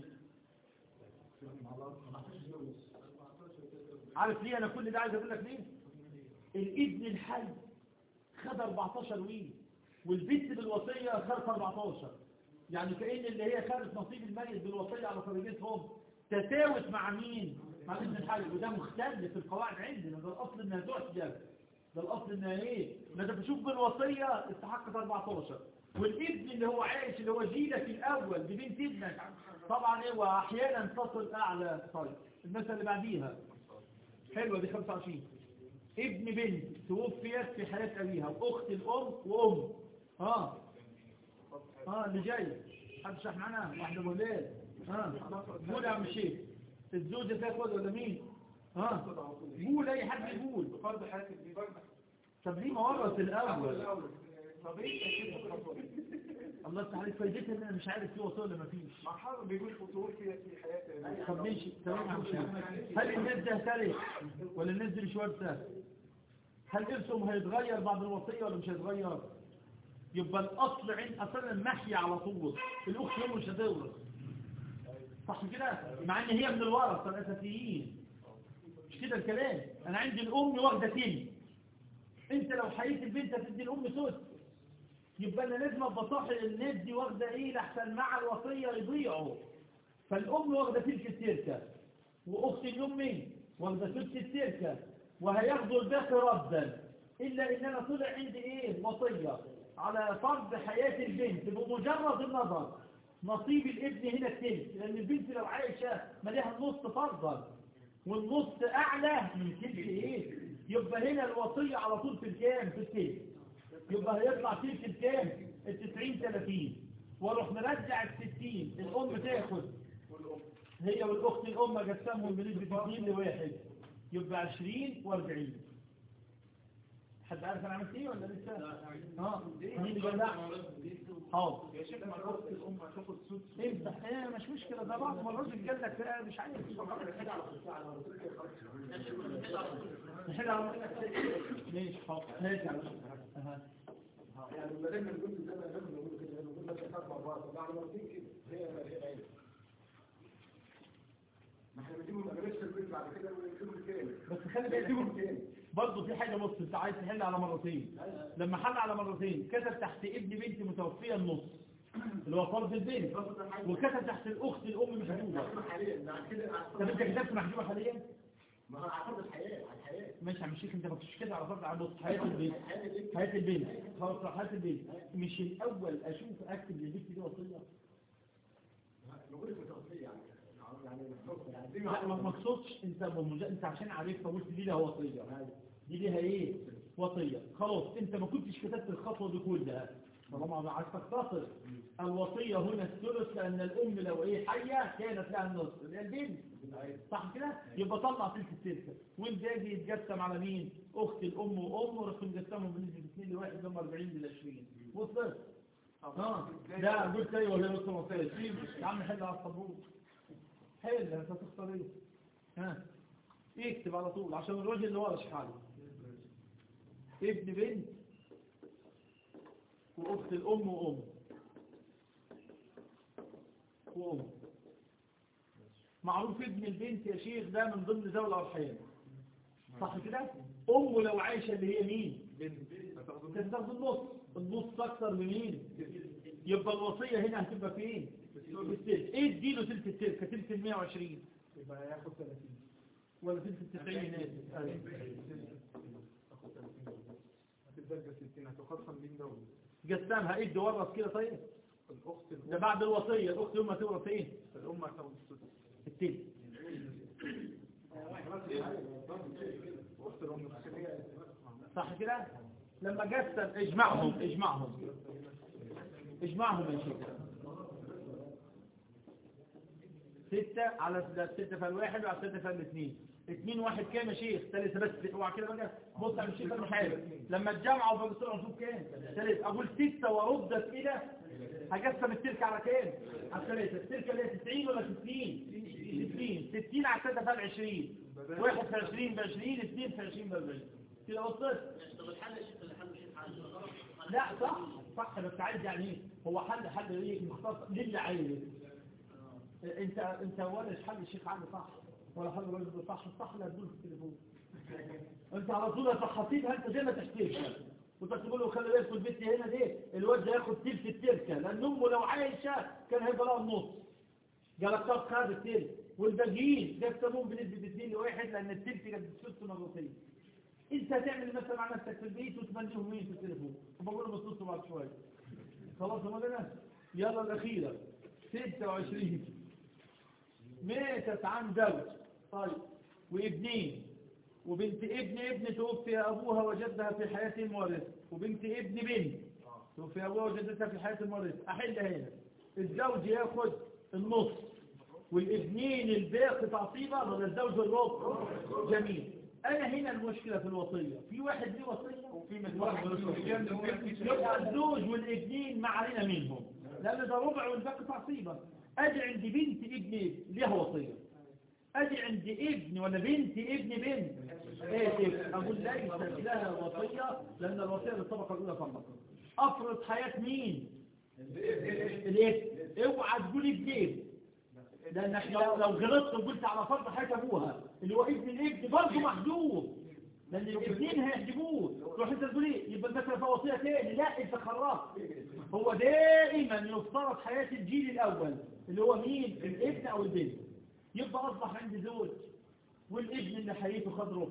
عارف ليه انا كل ده عايز اقول لك ليه الابن الحي خد 14 وين والبنت بالوصيه خدت 14 يعني كأن اللي هي خدت نصيب الميت بالوصيه على طريقتهم تساوت مع مين مع الابن الحي وده مختلف في القواعد عندنا ده الاصل انها تعتدل ده الاصل انها ايه ما انت بتشوف بالوصيه استحقت 14 والابن اللي هو عايش اللي هو جيلك الاول ببنت ابنك طبعا ايه واحيانا تصل اعلى طيب المساله اللي بعديها حلوه دي 25 ابن بنت توفيت في حياه ابيها واخت الام وام ها ها اللي جاي حد شرح معانا واحده مولاد ها قول يا عم الشيخ الزوجه تاخد ولا مين ها قول اي حد يقول فرض حياتي دي برضه طب ليه ما ورث الاول الاول طب ايه تأكيد الخطوة؟ الله يفتح عليك فايدتها ان انا مش عارف في وصول ولا ما فيش مع حرب بيقول خطوط في في حياتي طب ماشي تمام يا عم الشيخ هل الناس ده ترث ولا الناس دي مش وارثه هل ارثهم هيتغير بعد الوصيه ولا مش هيتغير يبقى الاصل عند اصلا المحي على طول الاخت هم مش هتورث صح كده مع ان هي من الورثه الاساسيين مش كده الكلام انا عندي الام واخده تلت انت لو حييت البنت هتدي الام ثلث يبقى انا لازم ابقى صاحي الناس دي واخده ايه لحسن مع الوصيه يضيعوا فالام واخده تلك التركه واخت الام واخده ثلث التركه وهياخدوا الباقي ردا الا ان انا طلع عندي ايه وصيه على فرض حياه البنت بمجرد النظر نصيب الابن هنا التلت لان البنت لو عايشه مليها النص فرضا والنص اعلى من تلك ايه يبقى هنا الوصيه على طول في الكام في التلت يبقى هيطلع تلك الكام التسعين ثلاثين واروح مرجع الستين الام تاخد هي والاخت الام قسمهم بنسبه 2 لواحد يبقى 20 و40 حد عارف انا عملت ايه ولا لسه اه مين اللي جدع حاضر يا شيخ ما الأخت الأم هتاخد سدس امسح ايه مش مشكله ده بعض ما الراجل قال لك لا مش عارف نحل على ماشي حاضر هات يا عم. أها. يعني لما دايما نقول زي ما دايما نقول كده نقول لك احنا مع بعض بعد مرتين كده هي هي عيب ما احنا بنجيبهم ما بنجيبش البيت بعد كده ونجيبهم تاني بس خلي بنجيبهم بالك تاني برضه في حاجه بص انت عايز تحل على مرتين لما حل على مرتين كتب تحت ابن بنت متوفيه النص اللي هو فرض البنت وكتب تحت الاخت الام مش هتوبه حاليا بعد كده طب انت كتبت محجوبه حاليا ما هو على فرض الحياه على الحياه ماشي يا عم الشيخ انت ما كنتش كده على فرض على بص حياه البنت الحياه دي حياه البنت خلاص حياه البنت مش الاول اشوف اكتب للبنت دي وصيه نقول لك متوفيه يعني يعني يعني دي لا ما ما اقصدش انت بمج... انت عشان عارفها قلت دي لها وصيه دي ليها ايه وصيه خلاص انت ما كنتش كتبت الخطوه دي كلها طالما عايز تختصر الوصيه هنا الثلث لان الام لو ايه حيه كانت لها النصف اللي هي البنت صح كده يبقى طلع تلك التلك والباقي يتقسم على مين اخت الام وام ورحت مقسمهم بنسبه 2 لواحد اللي هم 40 ل 20 وصلت اه ده قلت ايوه ولا نص وصيه شيل يا عم حل على الصبور حل انت تختار ايه ها اكتب على طول عشان الوجه اللي ورا شحاله ابن بنت واخت الام وام وام معروف ابن البنت يا شيخ ده من ضمن ذوي الارحام صح كده امه لو عايشه اللي هي مين تاخد النص النص اكتر من مين يبقى الوصيه هنا هتبقى فين في التلت ايه اديله تلت التلت تلت ال 120 يبقى ياخد 30 ولا تلت ال 90 هناك أيوة. تاخد 30 هتتبقى 60 هتقسم مين دول قسمها ادي ورث كده طيب الأخت ده الأم بعد الوصيه الاخت يوم هتورث ايه الأم هتاخد السدس التلت وأخت الأم السدس صح كده لما قسم اجمعهم اجمعهم اجمعهم يا شيخ ستة على ستة ستة فالواحد وعلى ستة فالاثنين اثنين واحد كام يا شيخ ثالثة بس اوعى كده بقى بص على الشيخ المحارب لما تجمعوا فبصيروا نشوف كام ثالث اقول ستة وردت الى هقسم التركة على كام على ثلاثة التركة اللي هي 90 ولا 60 60 60 على ستة فال 20 واحد في 20 ب 20 اثنين في 20 ب 40 كده وصلت لا صح صح بس عايز يعني ايه هو حل حل ايه مختصر للي عايز انت انت ولا حل الشيخ علي صح ولا حل الراجل صح الصح لا تقول في التليفون انت على طول صحتيها انت زي ما تحتاجها وانت تقول له خلي بالك البنت هنا دي الواد ده ياخد تلت التركه لان امه لو عايشه كان هيبقى لها النص قالك طب خد التلت والباقيين جابتهم بنسبه 2 لواحد لان التلت كانت ست مرتين انت هتعمل مثلا مع نفسك في البيت وتمنيهم مين في التليفون وبقول لهم اتصلوا بعد شويه خلاص يا مولانا يلا الاخيره 26 ماتت عن زوج طيب وابنين وبنت ابن ابن توفي ابوها وجدها في حياة المورث وبنت ابن بنت توفي ابوها وجدتها في حياة المورث احلها هنا الزوج ياخد النص والابنين الباقي تعصيبا ولا الزوج الربع جميل انا هنا المشكلة في الوصية في واحد ليه وصية وفي يبقى الزوج والابنين ما علينا منهم لان ده ربع والباقي تعصيبا ادي عند بنت ابن ليها وصية ادي عند ابن ولا بنت ابن بنت ايه ايه اقول ليست لها وصية لان الوصية للطبقة الاولى فقط افرض حياة مين الابن اوعى تقول ابن ابن لانك لو لو غلطت وقلت على فرض حياة ابوها اللي هو ابن الابن برضه محجوب لان الاثنين هيحجبوه تروح انت تقول ايه يبقى انت في وصيه تاني لا انت خرجت هو دائما يفترض حياه الجيل الاول اللي هو مين الابن او البنت يبقى اصبح عندي زوج والابن اللي حياته خد ربع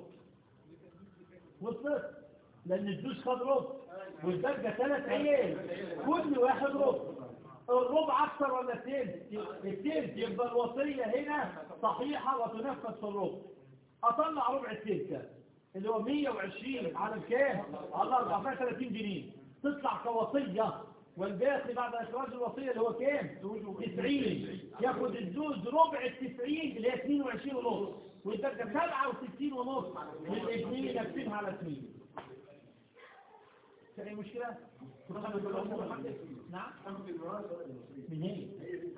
وصلت لان الزوج خد ربع والباقي ثلاث عيال كل واحد ربع الربع اكثر ولا الثلث الثلث يبقى الوصيه هنا صحيحه وتنفذ في الربع اطلع ربع الثلث اللي هو 120 على الكام على 34 جنيه تطلع كوصيه والباقي بعد اخراج الوصيه اللي هو كام 90 ياخد الزوج ربع ال 90 اللي هي 22 ونص ويتبقى 67 ونص والاثنين يكتبها على اثنين في اي مشكله نعم من هي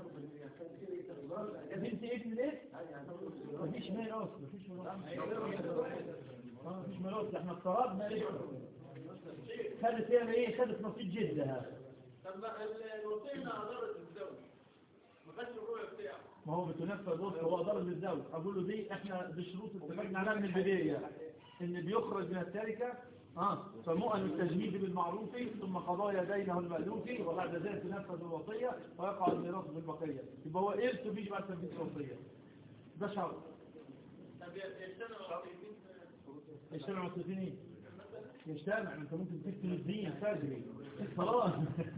بنت ابن ليه مفيش ميراث مفيش ميراث اه مفيش ميراث احنا افترضنا ايه خدت هي ايه خدت نصيب جدها طب الوصيه انها ضرت الزوج ما خدش الربع بتاعه ما هو بتنفذ وصف هو ضرب الزوج اقول له دي احنا دي شروط اتفقنا عليها من البدايه ان بيخرج من التركه اه فمؤن التجميد بالمعروف ثم قضايا دينه المألوف وبعد ذلك تنفذ الوصيه ويقع الميراث بالبقيه يبقى هو ارث بيجي بعد تنفيذ الوصيه ده شرط طب يجتمعوا يجتمع وصيتين ايه؟ يجتمع انت ممكن تكتب الدين فجري خلاص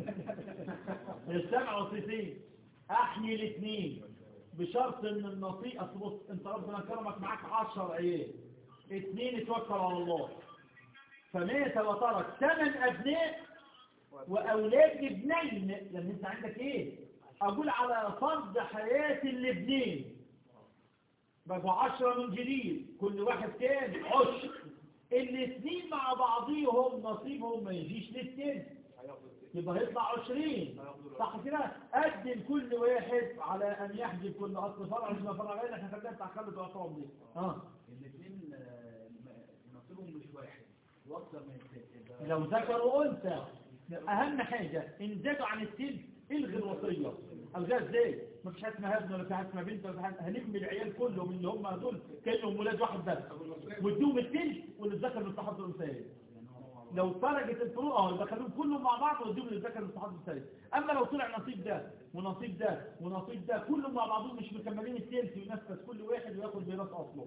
يجتمع وصيتين احمي الاثنين بشرط ان النصيب اصل بص انت ربنا كرمك معاك 10 عيال اثنين اتوكل على الله فمات وترك ثمان ابناء واولاد ابنين لان انت عندك ايه اقول على فرض حياة الابنين بقوا عشرة من جديد كل واحد كام عشر الاثنين مع بعضيهم نصيبهم ما يجيش للتاني يبقى هيطلع عشرين صح كده قدم كل واحد على ان يحجب كل اصل فرع ما فرع غير احنا خلينا بتاع خلد وعصام دي اه الاثنين نصيبهم مش واحد وصل ما يتسجل لو ذكروا انثى اهم حاجة ان زادوا عن السن الغي الوصية الغاء ازاي ما فيش حاجه اسمها ابن ولا في حاجه اسمها بنت ولا في حاجه هنكمل العيال كلهم اللي هم دول كانهم ولاد واحد بس وادوهم الثلث وللذكر مستحض الانثيين لو خرجت الفروق اه يبقى خلوهم كلهم مع بعض وادوهم للذكر مستحض الانثيين اما لو طلع نصيب ده ونصيب ده ونصيب ده كلهم مع بعضهم مش مكملين الثلث ينفذ كل واحد وياخد ميراث اصله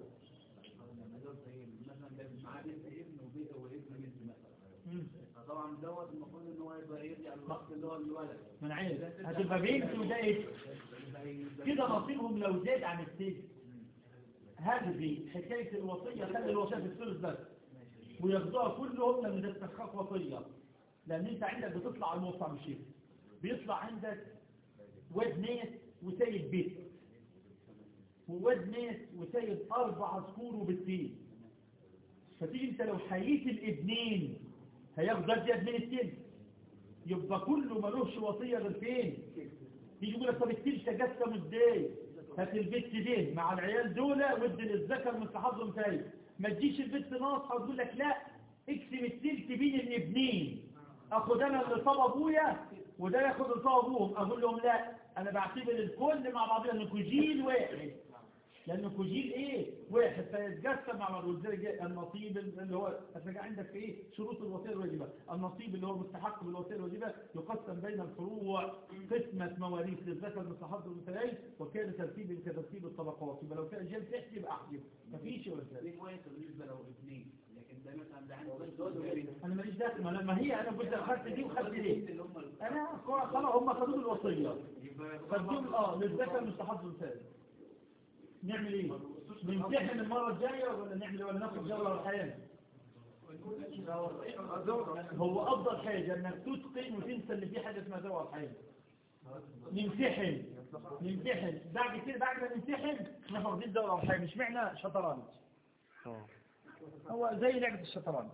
مثلا ده معاه بنت ابن وبنت وابن بنت مثلا مم. فطبعا دوت المفروض ان هو يبقى يرجع للوقت اللي هو الولد من عايز هتبقى بنت وده ايه كده نصيبهم لو زاد عن الثلث هذه حكاية الوصية خلي الوصية في الثلث بس وياخدوها كلهم لما تستخاف وصية لأن أنت عندك بتطلع الموصى مشيت بيطلع عندك واد ناس وسيد بيت وواد ناس وسيد أربع ذكور وبنتين فتيجي أنت لو حييت الابنين هياخد أزيد من التلت يبقى كله ملوش وصية غير فين يجي يقول لك طب التلت تقسم ازاي هات البت دي مع العيال دول ودي للذكر مستحضهم تاني ما تجيش البت ناصحة وتقول لك لا اقسم التلت بين الابنين اخد انا اللي صاب ابويا وده ياخد اللي صاب ابوهم اقول لهم لا انا بعتبر الكل مع بعضنا انكم جيل واحد لانكم جيل ايه واحد فيتجسم مع بعض ولذلك جاء النصيب اللي هو هتلاقي عندك في ايه شروط الوصيه الواجبه النصيب اللي هو مستحق بالوصيه الواجبه يقسم بين الفروع قسمه مواريث للذكر مستحق بالمثلين وكان ترتيب كترتيب الطبقات يبقى لو كان جيل تحسب احسب مفيش ولا دي كويس بالنسبه لو اثنين لكن ده مثلا ده عندي انا ماليش دخل ما لما هي انا كنت اخدت دي وخدت دي اللي هم انا خلاص هم خدوا الوصيه خدوهم اه للذكر مستحق بالمثلين نعمل ايه نمتحن المره الجايه ولا نعمل إيه؟ ولا ناخد جوله الحياه هو افضل حاجه انك تتقن وتنسى اللي في حاجه اسمها دواء الحياه نمتحن نمتحن بعد كده بعد ما نمتحن احنا واخدين دورة الحياه مش معنى شطرنج هو زي لعبه الشطرنج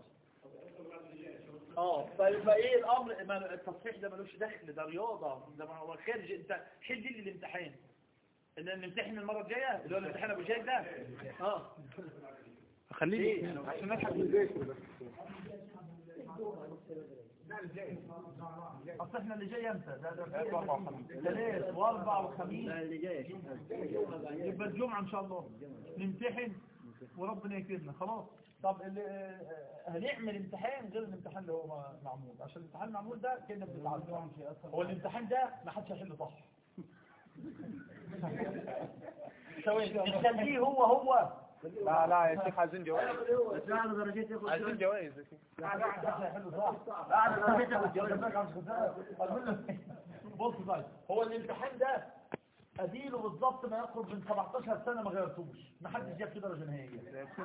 اه فيبقى ايه الامر ما التصحيح ده ملوش دخل ده رياضه ده ما هو خارج انت حل دي الامتحان اللي نمتحن المره الجايه اللي هو الامتحان ابو جاي ده اه خليه عشان نلحق اصل احنا اللي جاي امتى ده ده ثلاث واربع وخميس اللي جاي يبقى الجمعه ان شاء الله نمتحن وربنا يكرمنا خلاص طب اللي آه، هنعمل امتحان غير الامتحان اللي هو معمول عشان الامتحان المعمول ده كنا بنتعلم هو الامتحان ده ما حدش هيحله صح ثواني نخليه هو هو لا لا يا شيخ عايزين جوائز بس اعلى درجات ياخد عايزين جوائز يا شيخ اعلى درجات ياخد جوائز بص طيب هو الامتحان ده اديله بالظبط ما يقرب من 17 سنه ما غيرتوش ما حدش جاب فيه درجه نهائيه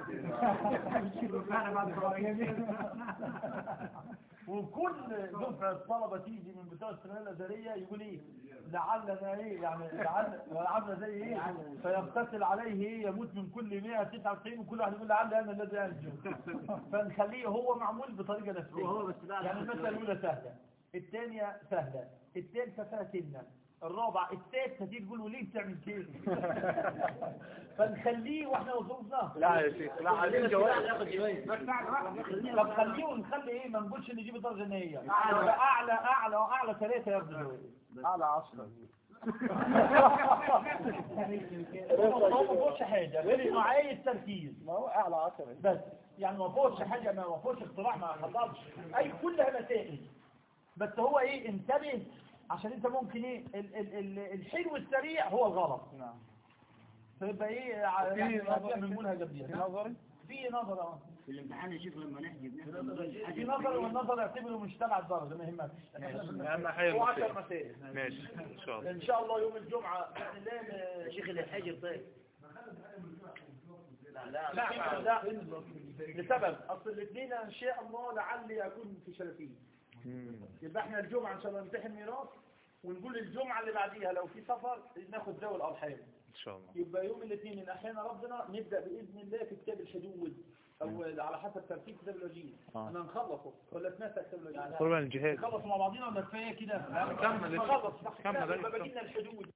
وكل دفعه طلبه تيجي من بتوع الثانويه الازهريه يقول ايه لعلنا ايه يعني لعل عامله زي ايه فيغتسل عليه ايه يموت من كل 199 وكل واحد يقول لعل انا الذي انجو فنخليه هو معمول بطريقه نفسيه هو بس بقى يعني المساله الاولى سهله الثانيه سهله الثالثه فيها سنه الرابع الثالثه تيجي تقول له ليه بتعمل كده فنخليه واحنا وظروفنا لا يا شيخ لا عايزين جوائز ياخد جوائز طب خليه ونخلي ايه ما نقولش نجيب الدرجه النهائيه اعلى اعلى اعلى واعلى ثلاثه ياخدوا جوائز اعلى 10 هو ما فيهوش حاجه غير نوعيه التركيز ما هو اعلى 10 بس يعني ما فيهوش حاجه ما فيهوش اختراع ما حصلش اي كلها مسائل بس هو ايه انتبه عشان انت ممكن ايه ال ال ال الحلو السريع هو الغلط نعم فيبقى ايه يعني نظر من منها في جنبيها نظري في نظر اه في الامتحان يا شيخ لما نحجب نحجب في نظر والنظر يعتبره مش تبع الدرجه ما يهمكش اهم حاجه هو 10 المسائل. مسائل ماشي ان شاء الله ان شاء الله يوم الجمعه باذن الله يا شيخ اللي يحجب طيب لا لا لا لسبب اصل الاثنين ان شاء الله لعلي اكون في شرفيه مم. يبقى احنا الجمعه ان شاء الله نمتحن ميراث ونقول الجمعه اللي بعديها لو في سفر ناخد ذوي الارحام ان شاء الله يبقى يوم الاثنين ان احيانا ربنا نبدا باذن الله في كتاب الحدود او على حسب ترتيب كتاب الوجيه آه. انا نخلصه ولا سمعت كتاب الوجيه قربان الجهاد نخلص مع بعضينا ولا كفايه كده كمل. نخلص كمل. يبقى باقي لنا الحدود